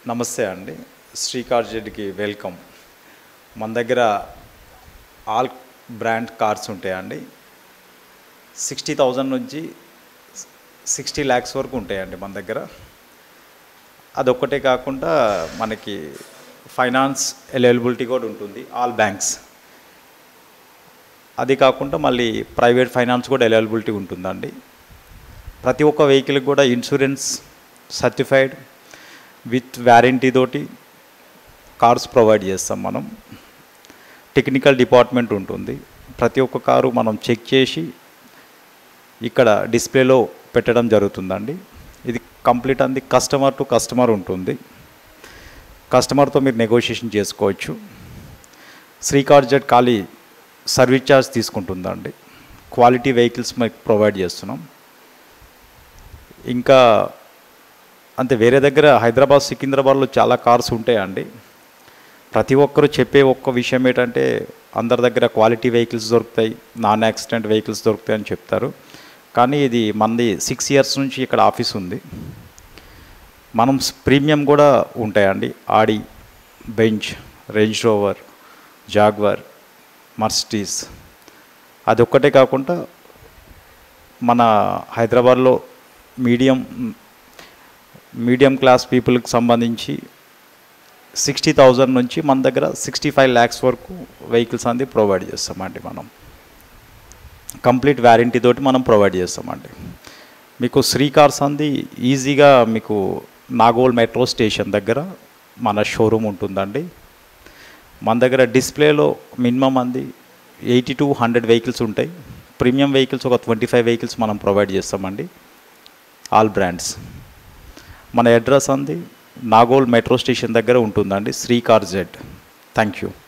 నమస్తే అండి శ్రీకార్ జెడ్కి వెల్కమ్ మన దగ్గర ఆల్ బ్రాండ్ కార్స్ ఉంటాయండి సిక్స్టీ థౌజండ్ నుంచి సిక్స్టీ ల్యాక్స్ వరకు ఉంటాయండి మన దగ్గర అదొక్కటే కాకుండా మనకి ఫైనాన్స్ అవైలబిలిటీ కూడా ఉంటుంది ఆల్ బ్యాంక్స్ అది కాకుండా మళ్ళీ ప్రైవేట్ ఫైనాన్స్ కూడా అవైలబిలిటీ ఉంటుందండి ప్రతి ఒక్క వెహికల్కి కూడా ఇన్సూరెన్స్ సర్టిఫైడ్ విత్ వ్యారంటీ తోటి కార్స్ ప్రొవైడ్ చేస్తాం మనం టెక్నికల్ డిపార్ట్మెంట్ ఉంటుంది ప్రతి ఒక్క కారు మనం చెక్ చేసి ఇక్కడ డిస్ప్లేలో పెట్టడం జరుగుతుందండి ఇది కంప్లీట్ అంది కస్టమర్ టు కస్టమర్ ఉంటుంది కస్టమర్తో మీరు నెగోషియేషన్ చేసుకోవచ్చు శ్రీకార్ జెట్ ఖాళీ సర్వీస్ ఛార్జ్ తీసుకుంటుందండి క్వాలిటీ వెహికల్స్ మీకు ప్రొవైడ్ చేస్తున్నాం ఇంకా అంతే వేరే దగ్గర హైదరాబాద్ సికింద్రాబాద్లో చాలా కార్స్ ఉంటాయండి ప్రతి ఒక్కరు చెప్పే ఒక్క విషయం ఏంటంటే అందరి దగ్గర క్వాలిటీ వెహికల్స్ దొరుకుతాయి నాన్ యాక్సిడెంట్ వెహికల్స్ దొరుకుతాయి అని చెప్తారు కానీ ఇది మంది సిక్స్ ఇయర్స్ నుంచి ఇక్కడ ఆఫీస్ ఉంది మనం ప్రీమియం కూడా ఉంటాయండి Audi Benz Range Rover Jaguar Mercedes అది ఒక్కటే కాకుండా మన హైదరాబాద్లో మీడియం మీడియం క్లాస్ పీపుల్కి సంబంధించి సిక్స్టీ థౌజండ్ నుంచి మన దగ్గర సిక్స్టీ ఫైవ్ ల్యాక్స్ వరకు వెహికల్స్ అనేది ప్రొవైడ్ చేస్తామండి మనం కంప్లీట్ వ్యారంటీ తోటి మనం ప్రొవైడ్ చేస్తామండి మీకు శ్రీ కార్స్ అంది ఈజీగా మీకు నాగోల్ మెట్రో స్టేషన్ దగ్గర మన షోరూమ్ ఉంటుందండి మన దగ్గర డిస్ప్లేలో మినిమం అంది ఎయిటీ టు హండ్రెడ్ వెహికల్స్ ఉంటాయి ప్రీమియం వెహికల్స్ ఒక ట్వంటీ ఫైవ్ వెహికల్స్ మనం ప్రొవైడ్ చేస్తామండి ఆల్ బ్రాండ్స్ మన అడ్రస్ అంది నాగోల్ మెట్రో స్టేషన్ దగ్గర ఉంటుందండి Sri car Z thank you